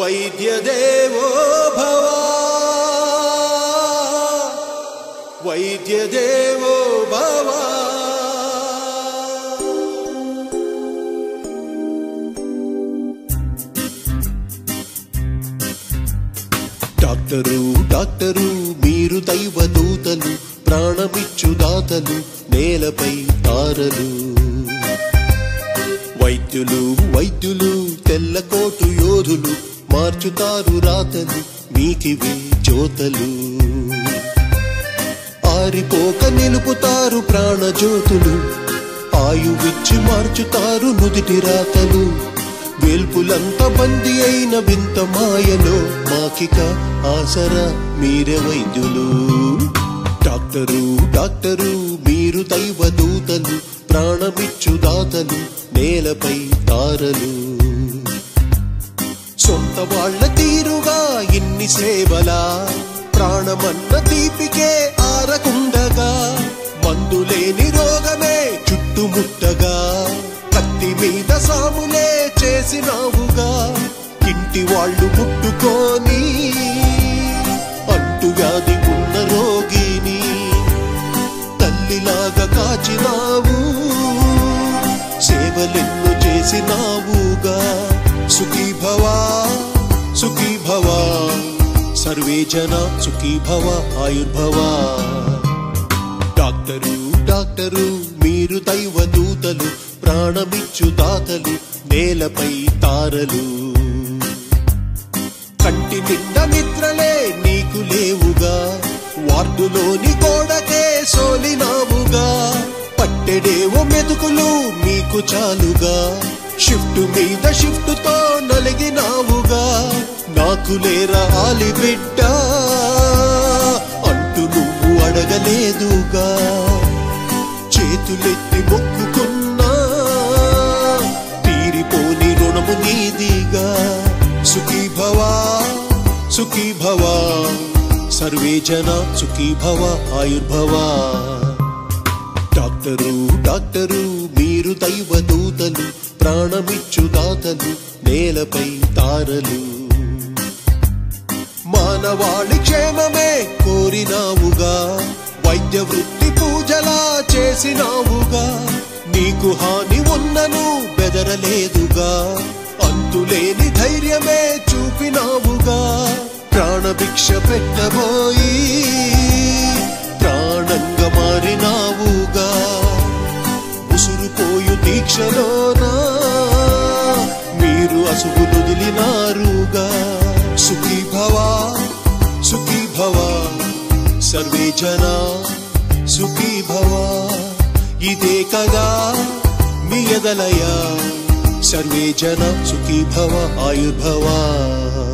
వైద్యదేవో భవ వైద్యదేవో భవ doctor doctor మీరు దైవ దూతలు ప్రాణమిచ్చు దాతలు నేలపై తారలు వైద్యులు వైద్యులు తెల్లకోటు యోధులు మార్చుతారు రాతలు మీకివే జ్యోతలు ఆరిపోక నిలుపుతారు ప్రాణజ్యోతులు ఆయువిచ్చి మార్చుతారు నుదిటి రాతలు వెల్పులంత బంది అయిన వింత మాయలో మాకిక ఆసరా మీరే వైద్యులు డాక్టరు డాక్టరు మీరు దైవ దూతలు ప్రాణమిచ్చు దాతలు నేలపై తారలు సొంత వాళ్ళ తీరుగా ఇన్ని సేవలా ప్రాణమన్న తీపికే ఆరకుండగా మందులేని రోగమే చుట్టుముట్టగా కత్తి మీద సాములే చేసినావుగా ఇంటి వాళ్ళు ముట్టుకొని అంటువ్యాధి ఉన్న రోగిని తల్లిలాగా కాచినావు సేవలెన్ను చేసినావుగా సుఖీ భవా సుఖీ భవా సర్వే జన సుఖీ భవ ఆయుర్భవా డాక్టరు డాక్టరు మీరు దైవ దూతలు ప్రాణమిచ్చు దాతలు నేలపై తారలు కంటి నిండా నిద్రలే నీకు లేవుగా వార్డులోని గోడకే సోలినావుగా పట్టెడేవో మెతుకులు మీకు చాలుగా షిఫ్ట్ మీద షిఫ్ట్ తో నలిగినావుగా నాకు లేరా ఆలి బిడ్డ అంటూ నువ్వు అడగలేదుగా చేతులెత్తి మొక్కుకున్నా తీరిపోని రుణము నీదిగా సుఖీ భవా సుఖీ భవా సర్వే జన సుఖీ భవ ఆయుర్భవా డాక్టరు డాక్టరు మీరు దైవ దూతలు ప్రాణమిచ్చు దాతలు నేలపై తారలు మానవాళి క్షేమమే కోరినావుగా వైద్య వృత్తి పూజలా చేసినావుగా నీకు హాని ఉన్నను బెదరలేదుగా అంతులేని ధైర్యమే చూపినావుగా ప్రాణభిక్ష పెట్టబోయి ప్రాణంగా మారినావుగా ఉసురుపోయు దీక్షలోనా మీరు అసుగులు వదిలినారుగా సుఖీ భవా సుఖీ భవా సర్వే జనా సుఖీ భవా ఇదే కదా మీ ఎదలయ సర్వే జన సుఖీ భవ ఆయుర్భవా